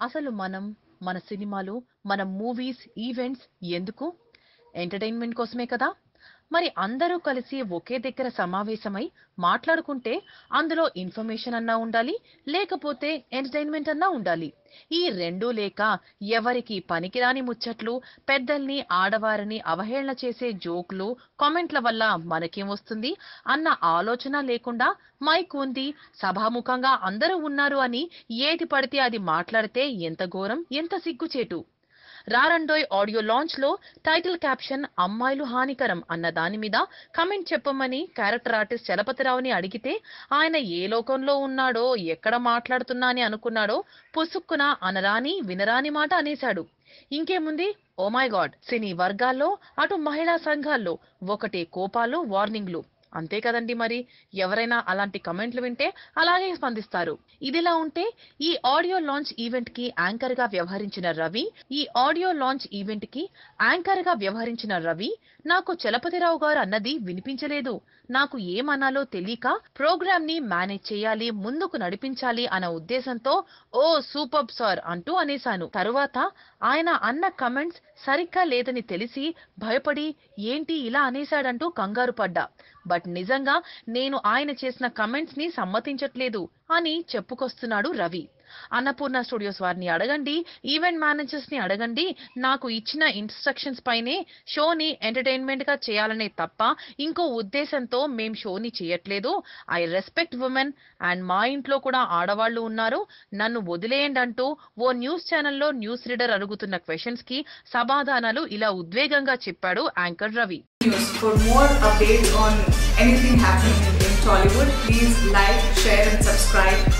అసలు మనం మన సినిమాలు మన మూవీస్ ఈవెంట్స్ ఎందుకు ఎంటర్టైన్మెంట్ కోసమే కదా మరి అందరూ కలిసి ఒకే దగ్గర సమావేశమై మాట్లాడుకుంటే అందులో ఇన్ఫర్మేషన్ అన్నా ఉండాలి లేకపోతే ఎంటర్టైన్మెంట్ అన్నా ఉండాలి ఈ రెండూ లేక ఎవరికి పనికిరాని ముచ్చట్లు పెద్దల్ని ఆడవారిని అవహేళన చేసే జోకులు కామెంట్ల వల్ల మనకేం వస్తుంది అన్న ఆలోచన లేకుండా మైక్ ఉంది సభాముఖంగా అందరూ ఉన్నారు అని ఏది పడితే అది మాట్లాడితే ఎంత ఘోరం ఎంత సిగ్గుచేటు రారండోయ్ ఆడియో లాంచ్ లో టైటిల్ క్యాప్షన్ అమ్మాయిలు హానికరం అన్న దాని మీద కమెంట్ చెప్పమని క్యారెక్టర్ ఆర్టిస్ట్ చలపతిరావుని అడిగితే ఆయన ఏ లోకంలో ఉన్నాడో ఎక్కడ మాట్లాడుతున్నా అని అనుకున్నాడో పుసుక్కున అనరాని వినరాని మాట అనేశాడు ఇంకేముంది ఓ మై గాడ్ సినీ వర్గాల్లో అటు మహిళా సంఘాల్లో ఒకటే కోపాలు వార్నింగ్లు అంతే కదండి మరి ఎవరైనా అలాంటి కమెంట్లు వింటే అలాగే స్పందిస్తారు ఇదిలా ఉంటే ఈ ఆడియో లాంచ్ ఈవెంట్ కి యాంకర్ గా వ్యవహరించిన రవి ఈ ఆడియో లాంచ్ ఈవెంట్ కి యాంకర్ గా వ్యవహరించిన రవి నాకు చలపతిరావు గారు అన్నది వినిపించలేదు నాకు ఏమనాలో తెలియక ప్రోగ్రామ్ ని మేనేజ్ చేయాలి ముందుకు నడిపించాలి అన్న ఉద్దేశంతో ఓ సూపర్ సార్ అంటూ అనేశాను తరువాత ఆయన అన్న కమెంట్స్ సరిగ్గా లేదని తెలిసి భయపడి ఏంటి ఇలా అనేశాడంటూ కంగారు పడ్డా బట్ నిజంగా నేను ఆయన చేసిన కమెంట్స్ ని సమ్మతించట్లేదు అని చెప్పుకొస్తున్నాడు రవి అన్నపూర్ణ స్టూడియోస్ వారిని అడగండి ఈవెంట్ మేనేజర్స్ ని అడగండి నాకు ఇచ్చిన ఇన్స్ట్రక్షన్స్ పైనే షోని ఎంటర్టైన్మెంట్ గా చేయాలనే తప్ప ఇంకో ఉద్దేశంతో మేం షోని చేయట్లేదు ఐ రెస్పెక్ట్ ఉమెన్ అండ్ మా ఇంట్లో కూడా ఆడవాళ్లు ఉన్నారు నన్ను వదిలేయండి అంటూ ఓ న్యూస్ ఛానల్లో న్యూస్ రీడర్ అడుగుతున్న క్వశ్చన్స్ కి సమాధానాలు ఇలా ఉద్వేగంగా చెప్పాడు anchor Ravi news. For more updates on anything happening in Tollywood, please like, share, and subscribe